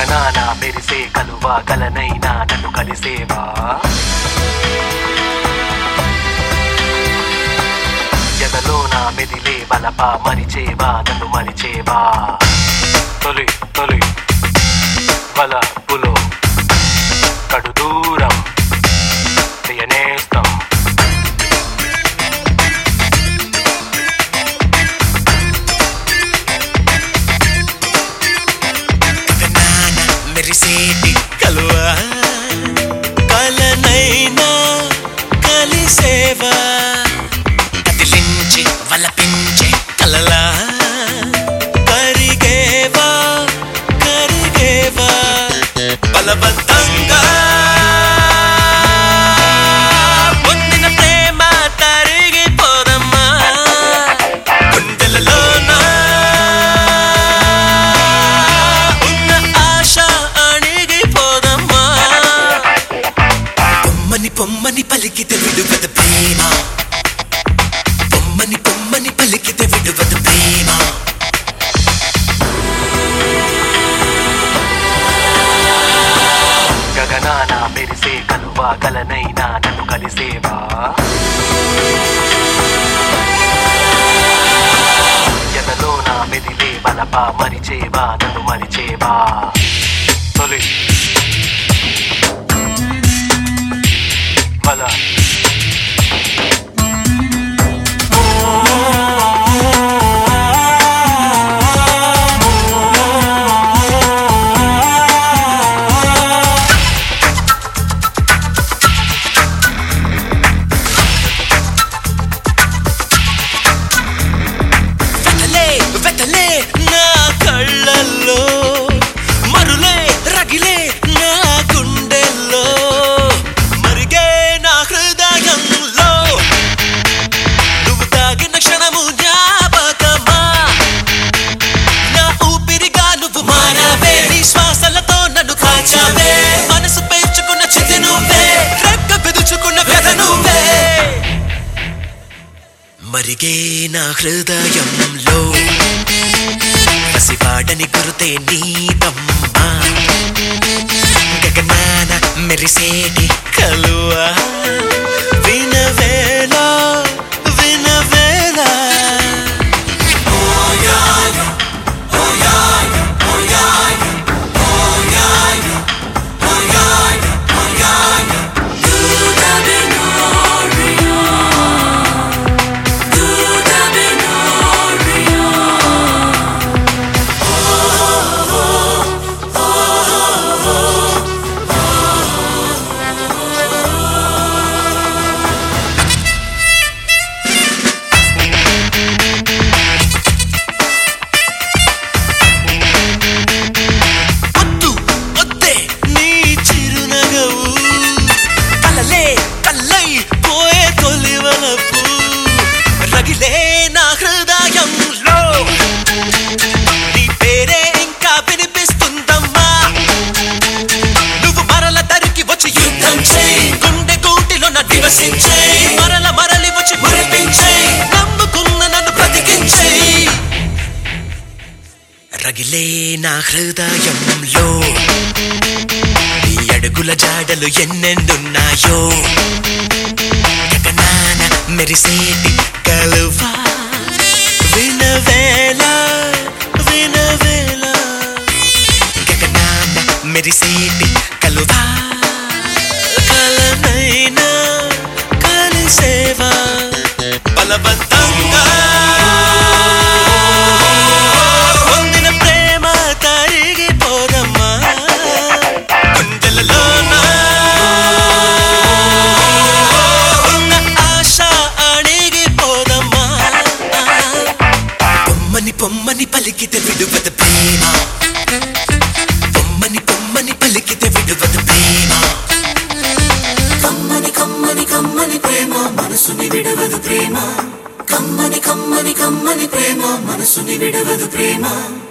గగనాన మెరిసే కలువ గలనైనా నన్ను కలిసేవా ఎదలో నా మెదిలే బలప మరిచేవా నన్ను మరిచేవా తొలి తొలి బల పులో కడు దూరం ప్రియనేస్తం నాన్న మెరిసేటి కలువ కలనైనా కలిసేవా కదిలించి వలపించే కలలా కరిగేవా కరిగేవా బలవంతంగా పొందిన ప్రేమ తరిగిపోదమ్మా గుండెలలోనా ఉన్న ఆశ అణిగిపోదమ్మా పొమ్మని పొమ్మని పలికితే విడువద ప్రేమ పొమ్మని పొమ్మని పలికితే విడువద ప్రేమ గగనాన మెరిసే కలువ గలనైనా నన్ను కలిసేవా ఎదలో నా మెదిలే బలప మరిచేవా నన్ను మరిచేవా తొలి బల వెతలే వెతలే నా కళ్ళల్లో మరులే రగిలే నా గుండెల్లో మరిగే నా హృదయంలో నువ్వు తాగిన క్షణము జ్ఞాపకమా నా ఊపిరిగా నువ్వు మారావే నీ శ్వాసలతో నన్ను కాచావే మనసు పెంచుకున్న చితి నువ్వే రెక్క పెదుచుకున్న వ్యధ నువ్వే మరిగే నా హృదయంలో పసివాడని గురుతే నీదమ్మా గగనాన మెరిసేటి కలువ వినవేళ వినవేళ వద్దు వద్దే నీ చిరునగవు కలలే కల్లై పోయే తొలివలపు రగిలే నా హృదయంలో నీ పేరే ఇంకా వినిపిస్తుందమ్మా నువ్వు మరల తరికి వచ్చి యుద్ధం చేయి గుండె గూటిలో నా నివసించే మరల మరలి వచ్చి మురిపించే నమ్ముకున్న నన్ను బ్రతికించేయి రగిలే నా హృదయంలో నీ అడుగుల జాడలు ఎన్నెన్నున్నాయో గగనాన మెరిసేటి కలువా వినవేళ వినవేళ గగనాన మెరిసేటి కలువా కలనైనా కలిసేవా బలవంతంగా పొందిన ప్రేమ తరిగిపోదమ్మా గుండెలలోనా ఉన్న ఆశ అణిగిపోదమ్మా పొమ్మని పొమ్మని పలికితే విడువద ప్రేమ పొమ్మని పొమ్మని పలికితే విడువద ప్రేమ కమ్మని కమ్మని కమ్మని ప్రేమ మనసుని విడవదు ప్రేమ కమ్మని కమ్మని కమ్మని ప్రేమ మనసుని విడవదు ప్రేమ